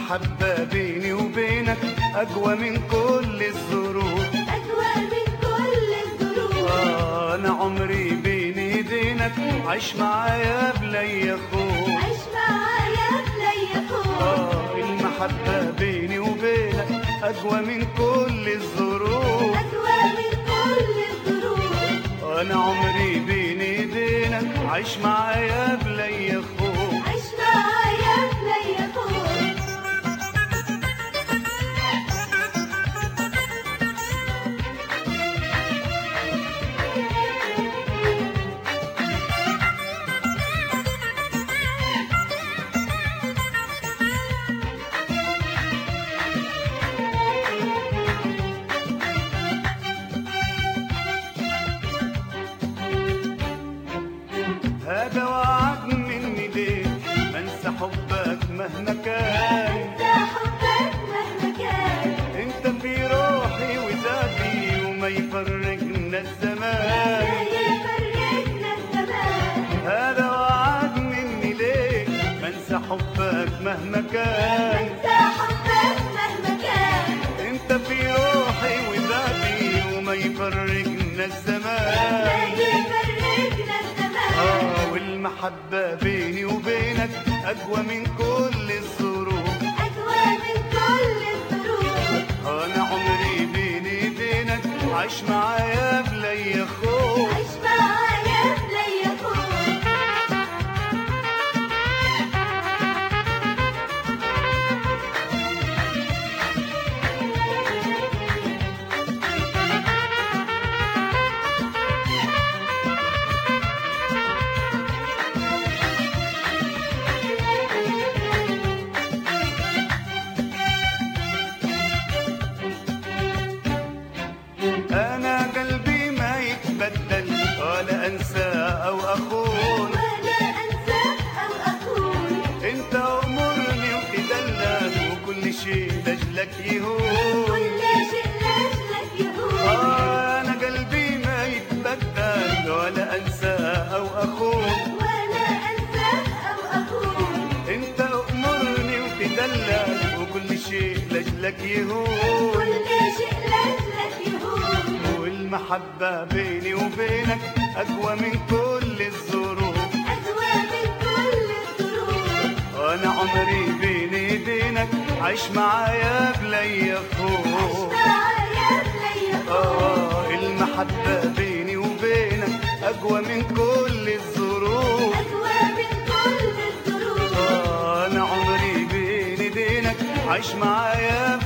المحبة بيني وبينك أقوى من كل الظروف أقوى من كل الظروف آه أنا عمري بين إيدينك عيش معايا بلا خوف عيش معايا بلا يخوف آه المحبة بيني وبينك أقوى من كل الظروف أقوى من كل الظروف أنا عمري بين إيدينك عيش معايا بلا خوف عيش معايا بلا يخوف هذا وعد مني ليك انسى حبك مهما كان أنت حبك مهما كان انت في روحي وذاتي وما يفرقنا الزمان لا يفرقنا الزمان هذا وعد مني ليك انسى حبك مهما كان أنت حبك مهما كان انت في روحي وذاتي وما يفرقنا لا الزمان يفرقنا الزمان اه والمحبة بيني وبينك اقوى من كل الظروف أقوى من كل الظروف انا عمري بين ايدينك عيش معايا بلا خوف عيش معايا بلا يخوف انا قلبي ما يتبدل ولا انسى او اخون ولا أنسى أو أكون انت امرني وتدلل وكل شيء لاجلك يهون كل شيء لأجلك يهون آه انا قلبي ما يتبدل ولا انسى او اخون ولا أنسى أو أكون انت امرني وتدلل وكل شيء لاجلك يهون كل شيء لأجلك يهون والمحبة بيني وبينك أقوى من كل الظروف أقوى من كل الظروف أنا عمري بين إيدينك عيش معايا بلا خوف معايا بلا يخوف آه المحبة بيني وبينك أقوى من كل الظروف أقوى من كل الظروف آه أنا عمري بين إيدينك عيش معايا